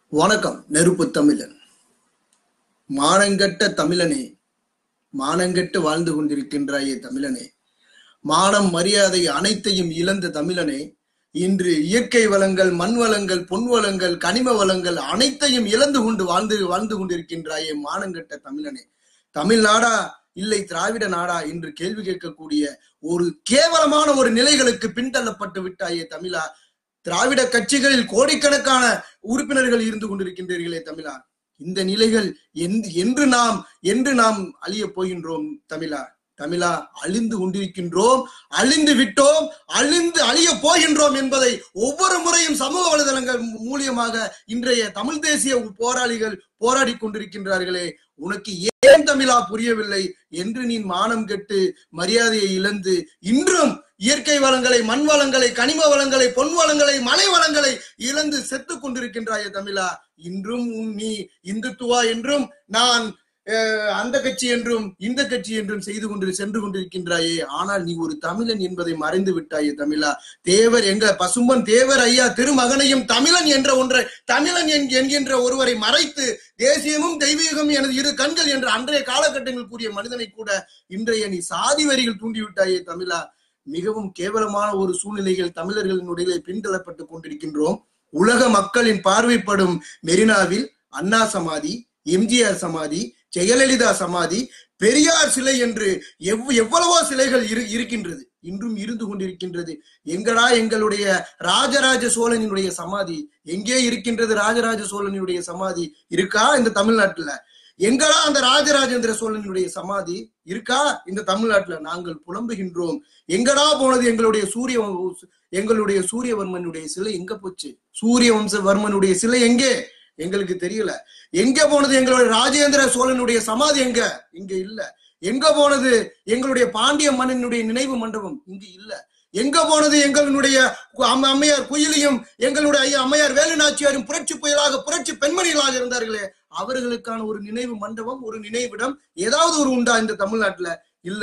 வணக்கம் நெருப்பு தமிழன் மானங்கெட்ட தமிழனே மானங்கெட்டு வாழ்ந்து கொண்டிருக்கின்றாயே தமிழனே மானம் மரியாதை அனைத்தையும் இழந்த தமிழனே இன்று இயற்கை வளங்கள் மண் வளங்கள் பொன் வளங்கள் கனிம வளங்கள் அனைத்தையும் இழந்து கொண்டு வாழ்ந்து வாழ்ந்து கொண்டிருக்கின்றாயே மானங்கெட்ட தமிழனே தமிழ்நாடா இல்லை திராவிட நாடா என்று கேள்வி கேட்கக்கூடிய ஒரு கேவலமான ஒரு நிலைகளுக்கு பின்தள்ளப்பட்டு விட்டாயே தமிழா திராவிட கட்சிகளில் கோடிக்கணக்கான உறுப்பினர்கள் இருந்து கொண்டிருக்கின்றீர்களே தமிழா இந்த நிலைகள் எந்த- என்று நாம் என்று நாம் அழிய போகின்றோம் தமிழா தமிழா அழிந்து கொண்டிருக்கின்றோம் அழிந்து விட்டோம் அழிந்து அழிய போகின்றோம் என்பதை ஒவ்வொரு முறையும் சமூக வலைதளங்கள் மூலியமாக இன்றைய தமிழ் தேசிய போராளிகள் போராடி கொண்டிருக்கின்றார்களே உனக்கு ஏன் தமிழா புரியவில்லை என்று நீ மானம் கெட்டு மரியாதையை இழந்து இன்றும் இயற்கை வளங்களை மண் வளங்களை கனிம வளங்களை பொன் வளங்களை மலை வளங்களை இழந்து செத்துக் கொண்டிருக்கின்றாயே தமிழா இன்றும் உன் நீ இந்துத்துவா என்றும் நான் அஹ், அந்த கட்சி என்றும் இந்த கட்சி என்றும் செய்து கொண்டு சென்று கொண்டிருக்கின்றாயே ஆனால் நீ ஒரு தமிழன் என்பதை மறைந்து விட்டாயே தமிழா தேவர் எங்க பசும்பன் தேவர் ஐயா திருமகனையும் தமிழன் என்ற ஒன்றை தமிழன் என்- என்கின்ற ஒருவரை மறைத்து தேசியமும் தெய்வீகமும் எனது இரு கண்கள் என்ற அன்றைய காலகட்டங்களில் கூறிய மனிதனை கூட இன்றைய நீ சாதி வரிகள் தூண்டிவிட்டாயே தமிழா மிகவும் கேவலமான ஒரு சூழ்நிலைகள் தமிழர்களின் உடையிலே பின்தள்ளப்பட்டுக் கொண்டிருக்கின்றோம் உலக மக்களின் பார்வைப்படும் மெரினாவில் அண்ணா சமாதி எம்ஜிஆர் சமாதி ஜெயலலிதா சமாதி பெரியார் சிலை என்று எவ் எவ்வளவோ சிலைகள் இரு இருக்கின்றது இன்றும் இருந்து கொண்டிருக்கின்றது எங்கடா எங்களுடைய ராஜராஜ சோழனினுடைய சமாதி எங்கே இருக்கின்றது ராஜராஜ சோழனுடைய சமாதி இருக்கா இந்த தமிழ்நாட்டுல எங்கடா அந்த ராஜராஜேந்திர சோழனுடைய சமாதி இருக்கா இந்த தமிழ்நாட்டுல நாங்கள் புலம்புகின்றோம் எங்கடா போனது எங்களுடைய சூரிய வம்ச- எங்களுடைய சூரியவர்மனுடைய சிலை எங்க போச்சு சூரிய வம்சவர்மனுடைய சிலை எங்கே எங்களுக்கு தெரியல எங்க போனது எங்களுடைய ராஜேந்திர சோழனுடைய சமாதி எங்க இங்க இல்ல எங்க போனது எங்களுடைய பாண்டிய மன்னனுடைய நினைவு மண்டபம் இங்க இல்ல எங்க போனது எங்களுடைய அம்ம- அம்மையார் குயிலியும் எங்களுடைய ஐயா அம்மையார் வேலுநாச்சியாரும் புரட்சி புயலாக புரட்சி பெண்மணிகளாக இருந்தார்களே அவர்களுக்கான ஒரு நினைவு மண்டபம் ஒரு நினைவிடம் ஏதாவது ஒரு உண்டா இந்த தமிழ்நாட்டுல இல்ல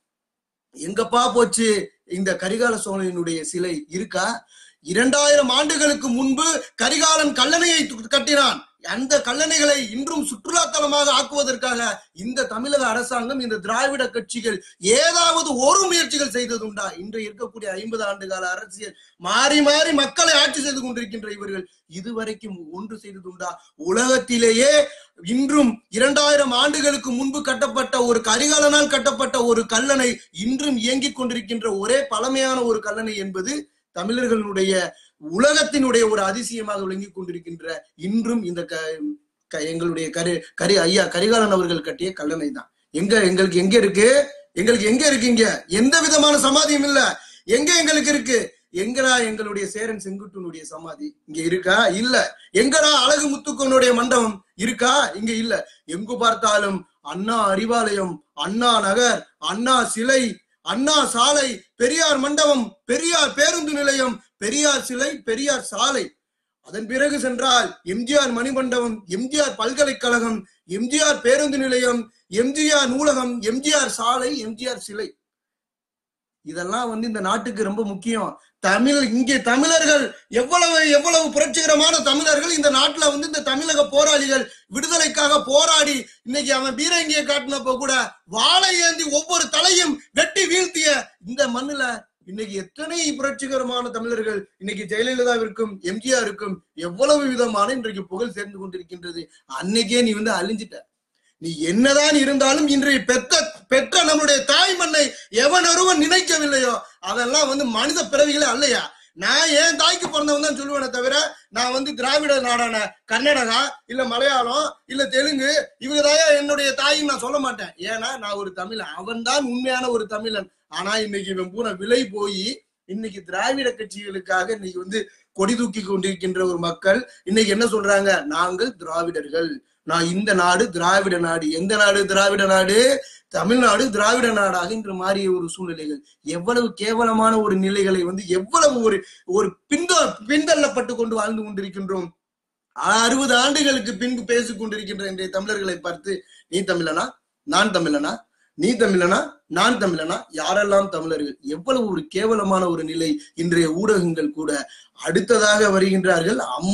எங்கப்பா போச்சு இந்த கரிகால சோழனுடைய சிலை இருக்கா இரண்டாயிரம் ஆண்டுகளுக்கு முன்பு கரிகாலன் கல்லணையை து- கட்டினான் அந்த கல்லணைகளை இன்றும் சுற்றுலா தலமாக ஆக்குவதற்காக இந்த தமிழக அரசாங்கம் இந்த திராவிட கட்சிகள் ஏதாவது ஒரு முயற்சிகள் செய்ததுண்டா இன்று இருக்கக்கூடிய ஐம்பது ஆண்டு கால அரசியல் மாறி மாறி மக்களை ஆட்சி செய்து கொண்டிருக்கின்ற இவர்கள் இதுவரைக்கும் ஒன்று செய்ததுண்டா உலகத்திலேயே இன்றும் இரண்டாயிரம் ஆண்டுகளுக்கு முன்பு கட்டப்பட்ட ஒரு கரிகாலனால் கட்டப்பட்ட ஒரு கல்லணை இன்றும் இயங்கிக் கொண்டிருக்கின்ற ஒரே பழமையான ஒரு கல்லணை என்பது தமிழர்களுடைய உலகத்தினுடைய ஒரு அதிசயமாக விளங்கிக் கொண்டிருக்கின்ற இன்றும் இந்த க க- எங்களுடைய கரி கரி ஐயா கரிகாலன் அவர்கள் கட்டிய கல்லணை தான் எங்க எங்களுக்கு எங்க இருக்கு எங்களுக்கு எங்க இருக்கு இங்க எந்த விதமான சமாதியும் இல்ல எங்க எங்களுக்கு இருக்கு எங்கடா எங்களுடைய சேரன் செங்குட்டுனுடைய சமாதி இங்க இருக்கா இல்ல எங்கடா அழகு முத்துக்கனுடைய மண்டபம் இருக்கா இங்க இல்ல எங்கு பார்த்தாலும் அண்ணா அறிவாலயம் அண்ணா நகர் அண்ணா சிலை அண்ணா சாலை பெரியார் மண்டபம் பெரியார் பேருந்து நிலையம் பெரியார் சிலை பெரியார் சாலை அதன் பிறகு சென்றால் எம்ஜிஆர் மணிமண்டபம் எம்ஜிஆர் பல்கலைக்கழகம் எம்ஜிஆர் பேருந்து நிலையம் எம்ஜிஆர் நூலகம் எம்ஜிஆர் சாலை எம்ஜிஆர் சிலை இதெல்லாம் வந்து இந்த நாட்டுக்கு ரொம்ப முக்கியம் தமிழ் இங்கே தமிழர்கள் எவ்வளவு எவ்வளவு புரட்சிகரமான தமிழர்கள் இந்த நாட்டுல வந்து இந்த தமிழக போராளிகள் விடுதலைக்காக போராடி இன்னைக்கு அவன் பீரங்கியை காட்டினப்ப கூட வாழை ஏந்தி ஒவ்வொரு தலையும் வெட்டி வீழ்த்திய இந்த மண்ணுல இன்னைக்கு எத்தனை புரட்சிகரமான தமிழர்கள் இன்னைக்கு ஜெயலலிதாவிற்கும் எம்ஜிஆருக்கும் எவ்வளவு விதமான இன்றைக்கு புகழ் சேர்ந்து கொண்டிருக்கின்றது அன்னைக்கே நீ வந்து அழிஞ்சிட்ட நீ என்னதான் இருந்தாலும் இன்றைய பெத்த பெற்ற நம்முடைய தாய் மண்ணை எவன் ஒருவன் நினைக்கவில்லையோ அதெல்லாம் வந்து மனித பிறவிகளே அல்லையா நான் ஏன் தாய்க்கு பிறந்தவன் தான் சொல்லுவேனே தவிர நான் வந்து திராவிட நாடான கர்நாடகா இல்ல மலையாளம் இல்ல தெலுங்கு இவங்க தான் என்னுடைய தாயின்னு நான் சொல்ல மாட்டேன் ஏன்னா நான் ஒரு தமிழன் அவன் தான் உண்மையான ஒரு தமிழன் ஆனா இன்னைக்கு இவன் பூரா விலை போய் இன்னைக்கு திராவிட கட்சிகளுக்காக இன்னைக்கு வந்து கொடி தூக்கி கொண்டிருக்கின்ற ஒரு மக்கள் இன்னைக்கு என்ன சொல்றாங்க நாங்கள் திராவிடர்கள் நான் இந்த நாடு திராவிட நாடு எந்த நாடு திராவிட நாடு தமிழ்நாடு திராவிட நாடாகின்ற மாறிய ஒரு சூழ்நிலைகள் எவ்வளவு கேவலமான ஒரு நிலைகளை வந்து எவ்வளவு ஒரு ஒரு பின்த பின்தள்ளப்பட்டு கொண்டு வாழ்ந்து கொண்டிருக்கின்றோம் அறுபது ஆண்டுகளுக்கு பின்பு பேசிக் கொண்டிருக்கின்ற இன்றைய தமிழர்களை பார்த்து நீ தமிழனா நான் தமிழனா நீ தமிழனா நான் தமிழனா யாரெல்லாம் தமிழர்கள் எவ்வளவு ஒரு கேவலமான ஒரு நிலை இன்றைய ஊடகங்கள் கூட அடுத்ததாக வருகின்றார்கள் அம்மா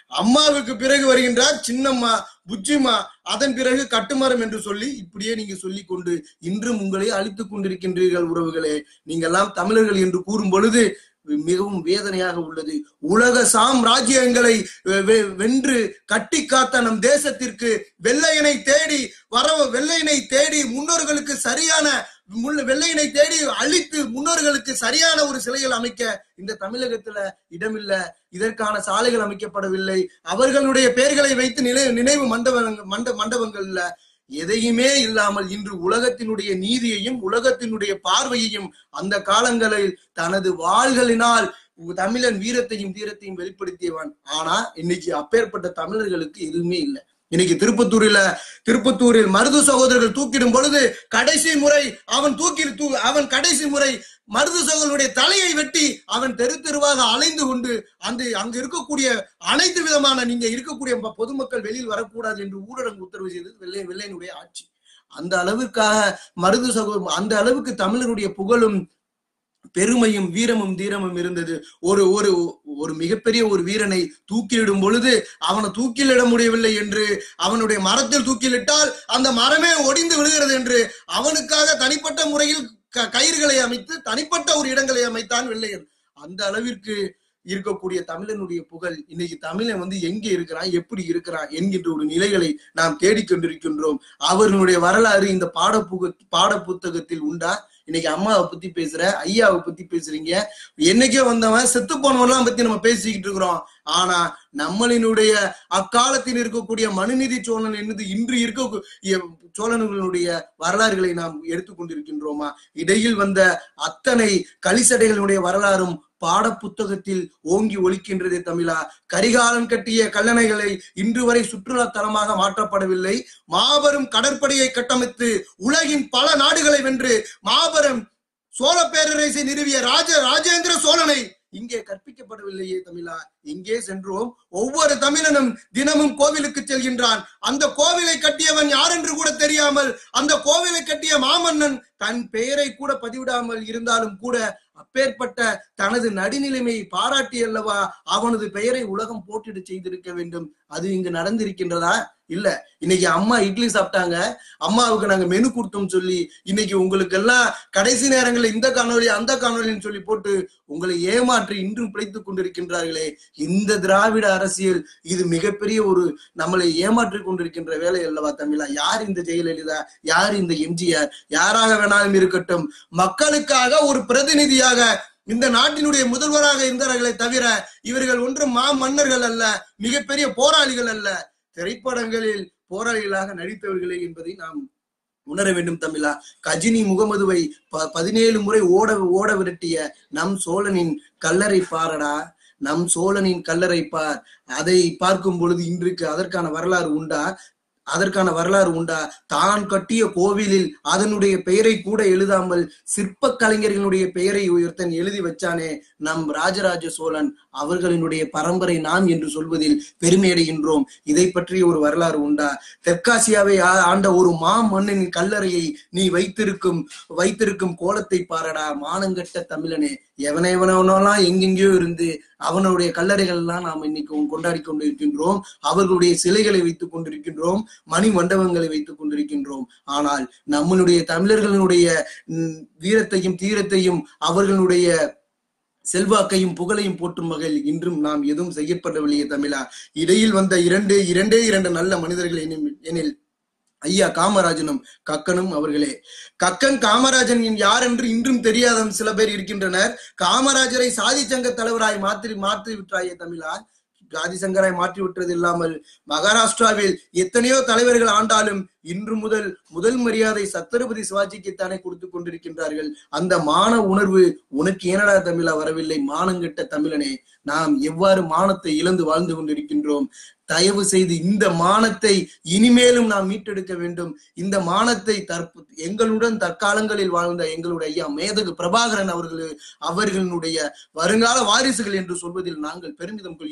அம்மாவுக்கு பிறகு வருகின்றார் சின்னம்மா புச்சிமா அதன் பிறகு கட்டுமரம் என்று சொல்லி இப்படியே நீங்க சொல்லி கொண்டு இன்றும் உங்களை அழித்துக் கொண்டிருக்கின்றீர்கள் உறவுகளே நீங்கெல்லாம் தமிழர்கள் என்று கூறும் பொழுது மிகவும் வேதனையாக உள்ளது உலக சாம்ராஜ்யங்களை வெ- வெ- வென்று கட்டி காத்த நம் தேசத்திற்கு வெள்ளையனை தேடி வர வெள்ளையனை தேடி முன்னோர்களுக்கு சரியான முள்ள- வெள்ளையனை தேடி அழித்து முன்னோர்களுக்கு சரியான ஒரு சிலைகள் அமைக்க இந்த தமிழகத்துல இடமில்ல இதற்கான சாலைகள் அமைக்கப்படவில்லை அவர்களுடைய பெயர்களை வைத்து நினை- நினைவு மண்டபங்கள் மண்ட மண்டபங்கள்ல எதையுமே இல்லாமல் இன்று உலகத்தினுடைய நீதியையும் உலகத்தினுடைய பார்வையையும் அந்த காலங்களில் தனது வாள்களினால் தமிழன் வீரத்தையும் தீரத்தையும் வெளிப்படுத்தியவன் ஆனா இன்னைக்கு அப்பேற்பட்ட தமிழர்களுக்கு எதுவுமே இல்லை இன்னைக்கு திருப்பத்தூரில திருப்பத்தூரில் மருது சகோதரர்கள் தூக்கிடும் பொழுது கடைசி முறை அவன் தூக்கி தூ- அவன் கடைசி முறை மருது சகோதரனுடைய தலையை வெட்டி அவன் தெரு தெருவாக அலைந்து கொண்டு அந்த அங்க இருக்கக்கூடிய அனைத்து விதமான நீங்க இருக்கக்கூடிய ப- பொதுமக்கள் வெளியில் வரக்கூடாது என்று ஊரடங்கு உத்தரவு செய்தது வெள்ளை வெள்ளையனுடைய ஆட்சி அந்த அளவுக்காக மருது சகோ அந்த அளவுக்கு தமிழருடைய புகழும் பெருமையும் வீரமும் தீரமும் இருந்தது ஒரு ஒரு ஒரு மிகப்பெரிய ஒரு வீரனை தூக்கிலிடும் பொழுது அவனை தூக்கிலிட முடியவில்லை என்று அவனுடைய மரத்தில் தூக்கிலிட்டால் அந்த மரமே ஒடிந்து விழுகிறது என்று அவனுக்காக தனிப்பட்ட முறையில் க- கயிறுகளை அமைத்து தனிப்பட்ட ஒரு இடங்களை அமைத்தான் வெள்ளையன் அந்த அளவிற்கு இருக்கக்கூடிய தமிழனுடைய புகழ் இன்னைக்கு தமிழன் வந்து எங்கே இருக்கிறான் எப்படி இருக்கிறான் என்கின்ற ஒரு நிலைகளை நாம் தேடிக்கொண்டிருக்கின்றோம் அவர்களுடைய வரலாறு இந்த பாட பாட புத்தகத்தில் உண்டா இன்னைக்கு அம்மாவை பத்தி பேசுற ஐயாவை பத்தி பேசுறீங்க என்னைக்கே வந்தவன் செத்து போனவெல்லாம் பத்தி நம்ம பேசிக்கிட்டு இருக்கிறோம் ஆனா நம்மளினுடைய அக்காலத்தில் இருக்கக்கூடிய மனுநீதி சோழன் என்னது இன்று இருக்க எ- சோழர்களுடைய வரலாறுகளை நாம் எடுத்துக்கொண்டிருக்கின்றோமா இடையில் வந்த அத்தனை கலிசடைகளுடைய வரலாறும் பாட புத்தகத்தில் ஓங்கி ஒலிக்கின்றதே தமிழா கரிகாலன் கட்டிய கல்லணைகளை இன்று வரை சுற்றுலா தலமாக மாற்றப்படவில்லை மாபெரும் கடற்படையை கட்டமைத்து உலகின் பல நாடுகளை வென்று மாபெரும் சோழ பேரரசை நிறுவிய ராஜ ராஜேந்திர சோழனை இங்கே கற்பிக்கப்படவில்லையே தமிழா இங்கே சென்றோம் ஒவ்வொரு தமிழனும் தினமும் கோவிலுக்கு செல்கின்றான் அந்த கோவிலை கட்டியவன் யார் என்று கூட தெரியாமல் அந்த கோவிலை கட்டிய மாமன்னன் தன் பெயரை கூட பதிவிடாமல் இருந்தாலும் கூட அப்பேற்பட்ட தனது நடுநிலைமையை பாராட்டி அல்லவா அவனது பெயரை உலகம் போட்டிட செய்திருக்க வேண்டும் அது இங்கு நடந்திருக்கின்றதா இல்ல இன்னைக்கு அம்மா இட்லி சாப்பிட்டாங்க அம்மாவுக்கு நாங்க மெனு கொடுத்தோம் சொல்லி இன்னைக்கு உங்களுக்கு எல்லாம் கடைசி நேரங்களில் இந்த காணொளி அந்த காணொலின்னு சொல்லி போட்டு உங்களை ஏமாற்றி இன்றும் பிழைத்துக் கொண்டிருக்கின்றார்களே இந்த திராவிட அரசியல் இது மிகப்பெரிய ஒரு நம்மளை ஏமாற்றி கொண்டிருக்கின்ற வேலை அல்லவா தமிழா யார் இந்த ஜெயலலிதா யார் இந்த எம்ஜிஆர் யாராக வேணாலும் இருக்கட்டும் மக்களுக்காக ஒரு பிரதிநிதியாக இந்த நாட்டினுடைய முதல்வராக இருந்தார்களே தவிர இவர்கள் ஒன்றும் மா மன்னர்கள் அல்ல மிகப்பெரிய போராளிகள் அல்ல திரைப்படங்களில் போராளிகளாக நடித்தவர்களே என்பதை நாம் உணர வேண்டும் தமிழா கஜினி முகமதுவை ப- பதினேழு முறை ஓட ஓட விரட்டிய நம் சோழனின் கல்லறை பாரடா நம் சோழனின் கல்லறை பார் அதை பார்க்கும் பொழுது இன்றைக்கு அதற்கான வரலாறு உண்டா அதற்கான வரலாறு உண்டா தான் கட்டிய கோவிலில் அதனுடைய பெயரை கூட எழுதாமல் சிற்ப கலைஞர்களுடைய பெயரை ஒருத்தன் எழுதி வச்சானே நம் ராஜராஜ சோழன் அவர்களினுடைய பரம்பரை நாம் என்று சொல்வதில் பெருமையடைகின்றோம் இதை பற்றிய ஒரு வரலாறு உண்டா தெற்காசியாவை ஆ- ஆண்ட ஒரு மா மன்னனின் கல்லறையை நீ வைத்திருக்கும் வைத்திருக்கும் கோலத்தை பாரடா மானங்கட்ட தமிழனே எவன எவனவனெல்லாம் எங்கெங்கேயோ இருந்து அவனுடைய கல்லறைகள் எல்லாம் நாம் இன்னைக்கு கொண்டாடி கொண்டிருக்கின்றோம் அவர்களுடைய சிலைகளை வைத்துக் கொண்டிருக்கின்றோம் மணி மண்டபங்களை வைத்துக் கொண்டிருக்கின்றோம் ஆனால் நம்மளுடைய தமிழர்களுடைய ம், வீரத்தையும் தீரத்தையும் அவர்களுடைய செல்வாக்கையும் புகழையும் போற்றும் வகையில் இன்றும் நாம் எதுவும் செய்யப்படவில்லையே தமிழா இடையில் வந்த இரண்டு இரண்டே இரண்டு நல்ல மனிதர்கள் எனில் எனில் ஐயா காமராஜனும் கக்கனும் அவர்களே கக்கன் காமராஜன் யார் என்று இன்றும் தெரியாத சில பேர் இருக்கின்றனர் காமராஜரை சாதி சங்க தலைவராய் மாற்றி மாற்றி விட்டாயே தமிழா ஜாதி சங்கராய் மாற்றி விட்டது இல்லாமல் மகாராஷ்டிராவில் எத்தனையோ தலைவர்கள் ஆண்டாலும் இன்று முதல் முதல் மரியாதை சத்ரபதி சிவாஜிக்குத்தானே கொடுத்து கொண்டிருக்கின்றார்கள் அந்த மான உணர்வு உனக்கு ஏனடா தமிழா வரவில்லை மானங்கெட்ட தமிழனே நாம் எவ்வாறு மானத்தை இழந்து வாழ்ந்து கொண்டிருக்கின்றோம் தயவு செய்து இந்த மானத்தை இனிமேலும் நாம் மீட்டெடுக்க வேண்டும் இந்த மானத்தை தற்ப எங்களுடன் தற்காலங்களில் வாழ்ந்த எங்களுடைய ஐயா மேதகு பிரபாகரன் அவர்கள் அவர்களுடைய வருங்கால வாரிசுகள் என்று சொல்வதில் நாங்கள் பெருமிதம் கொள்கின்றோம்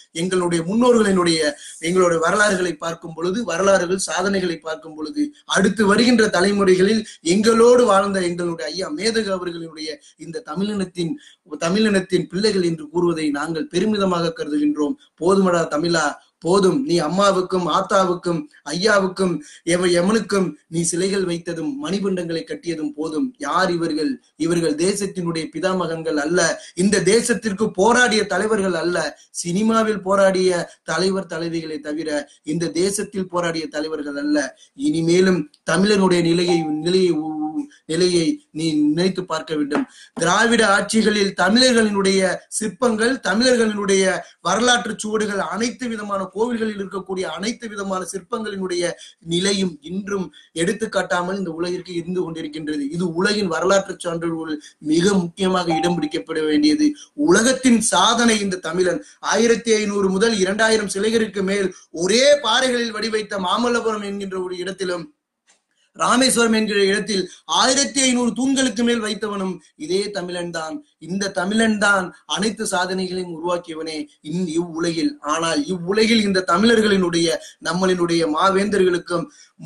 எங்களுடைய முன்னோர்களினுடைய எங்களுடைய வரலாறுகளை பார்க்கும் பொழுது வரலாறுகள் சாதனைகளை பார்க்கும் பொழுது அடுத்து வருகின்ற தலைமுறைகளில் எங்களோடு வாழ்ந்த எங்களுடைய ஐயா மேதகு அவர்களுடைய இந்த தமிழினத்தின் தமிழினத்தின் பிள்ளைகள் என்று கூறுவதை நாங்கள் பெருமிதமாக கருதுகின்றோம் போதுமடா தமிழா போதும் நீ அம்மாவுக்கும் ஆத்தாவுக்கும் ஐயாவுக்கும் எவ எவனுக்கும் நீ சிலைகள் வைத்ததும் மணிபண்டங்களை கட்டியதும் போதும் யார் இவர்கள் இவர்கள் தேசத்தினுடைய பிதாமகன்கள் அல்ல இந்த தேசத்திற்கு போராடிய தலைவர்கள் அல்ல சினிமாவில் போராடிய தலைவர் தலைவிகளை தவிர இந்த தேசத்தில் போராடிய தலைவர்கள் அல்ல இனிமேலும் தமிழனுடைய நிலையை நிலையை நிலையை நீ நினைத்து பார்க்க வேண்டும் திராவிட ஆட்சிகளில் தமிழர்களினுடைய சிற்பங்கள் தமிழர்களினுடைய வரலாற்று சுவடுகள் அனைத்து விதமான கோவில்களில் இருக்கக்கூடிய அனைத்து விதமான சிற்பங்களினுடைய நிலையும் இன்றும் எடுத்துக்காட்டாமல் இந்த உலகிற்கு இருந்து கொண்டிருக்கின்றது இது உலகின் வரலாற்று சான்றுகள் மிக முக்கியமாக இடம் பிடிக்கப்பட வேண்டியது உலகத்தின் சாதனை இந்த தமிழன் ஆயிரத்தி ஐநூறு முதல் இரண்டாயிரம் சிலைகளுக்கு மேல் ஒரே பாறைகளில் வடிவைத்த மாமல்லபுரம் என்கின்ற ஒரு இடத்திலும் ராமேஸ்வரம் என்கிற இடத்தில் ஆயிரத்தி ஐநூறு தூண்களுக்கு மேல் வைத்தவனும் இதே தமிழன் தான் இந்த தமிழன் தான் அனைத்து சாதனைகளையும் உருவாக்கியவனே இந்த இவ்வுலகில் ஆனால் இவ்வுலகில் இந்த தமிழர்களினுடைய நம்மளினுடைய மாவேந்தர்களுக்கும்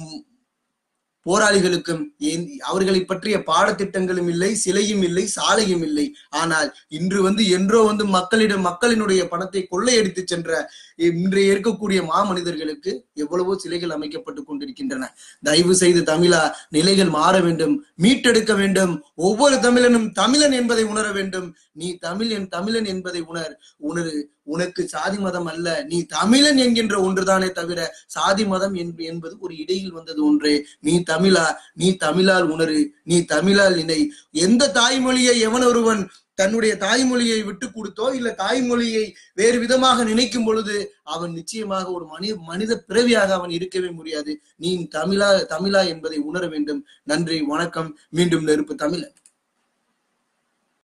போராளிகளுக்கும் அவர்களை பற்றிய பாடத்திட்டங்களும் இல்லை சிலையும் இல்லை சாலையும் இல்லை ஆனால் இன்று வந்து என்றோ வந்து மக்களிடம் மக்களினுடைய பணத்தை கொள்ளையடித்து சென்ற இன்றைய இருக்கக்கூடிய மாமனிதர்களுக்கு எவ்வளவோ சிலைகள் அமைக்கப்பட்டு கொண்டிருக்கின்றன தயவு செய்து தமிழா நிலைகள் மாற வேண்டும் மீட்டெடுக்க வேண்டும் ஒவ்வொரு தமிழனும் தமிழன் என்பதை உணர வேண்டும் நீ தமிழன் தமிழன் என்பதை உணர் உணரு உனக்கு சாதி மதம் அல்ல நீ தமிழன் என்கின்ற ஒன்றுதானே தவிர சாதி மதம் என்பது ஒரு இடையில் வந்தது ஒன்றே நீ தமிழா நீ தமிழால் உணரு நீ தமிழால் நினை எந்த தாய்மொழியை எவன் ஒருவன் தன்னுடைய தாய்மொழியை விட்டு கொடுத்தோ இல்ல தாய்மொழியை வேறு விதமாக நினைக்கும் பொழுது அவன் நிச்சயமாக ஒரு மனித மனித பிறவியாக அவன் இருக்கவே முடியாது நீ தமிழா தமிழா என்பதை உணர வேண்டும் நன்றி வணக்கம் மீண்டும் நெருப்பு தமிழன்